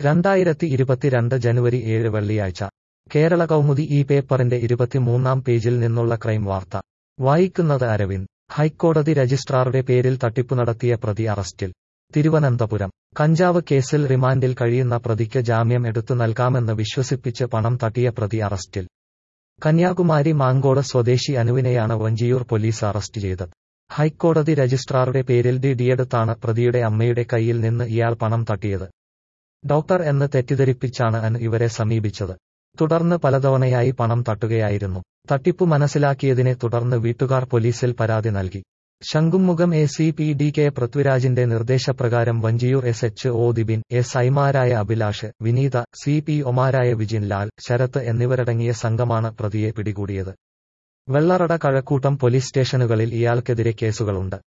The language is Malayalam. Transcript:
രണ്ടായിരത്തി ഇരുപത്തിരണ്ട് ജനുവരി ഏഴ് വെള്ളിയാഴ്ച കേരള കൗമുദി ഈ പേപ്പറിന്റെ ഇരുപത്തിമൂന്നാം പേജിൽ നിന്നുള്ള ക്രൈം വാർത്ത വായിക്കുന്നത് അരവിന്ദ് ഹൈക്കോടതി രജിസ്ട്രാറുടെ പേരിൽ തട്ടിപ്പു നടത്തിയ പ്രതി അറസ്റ്റിൽ തിരുവനന്തപുരം കഞ്ചാവ് കേസിൽ റിമാൻഡിൽ കഴിയുന്ന പ്രതിക്ക് ജാമ്യം എടുത്തു നൽകാമെന്ന് വിശ്വസിപ്പിച്ച് പണം തട്ടിയ പ്രതി അറസ്റ്റിൽ കന്യാകുമാരി മാങ്കോട് സ്വദേശി അനുവിനെയാണ് വഞ്ചിയൂർ പോലീസ് അറസ്റ്റ് ചെയ്തത് ഹൈക്കോടതി രജിസ്ട്രാറുടെ പേരിൽ ഡിഡിയെടുത്താണ് പ്രതിയുടെ അമ്മയുടെ കയ്യിൽ നിന്ന് ഇയാൾ പണം തട്ടിയത് ഡോക്ടർ എന്ന് തെറ്റിദ്ധരിപ്പിച്ചാണ് അനു ഇവരെ സമീപിച്ചത് തുടർന്ന് പലതവണയായി പണം തട്ടുകയായിരുന്നു തട്ടിപ്പു മനസ്സിലാക്കിയതിനെ തുടർന്ന് വീട്ടുകാർ പോലീസിൽ പരാതി നൽകി Shanghumukham A C P D K പൃഥ്വിരാജിന്റെ നിർദ്ദേശപ്രകാരം Vanchiyoor S H O Dibin S ഐമാരായ അഭിലാഷ് വിനീത സി പി ഒമാരായ വിജിൻ ലാൽ ശരത്ത് എന്നിവരടങ്ങിയ സംഘമാണ് പ്രതിയെ പിടികൂടിയത് വെള്ളറട കഴക്കൂട്ടം പോലീസ് സ്റ്റേഷനുകളിൽ ഇയാൾക്കെതിരെ കേസുകളുണ്ട്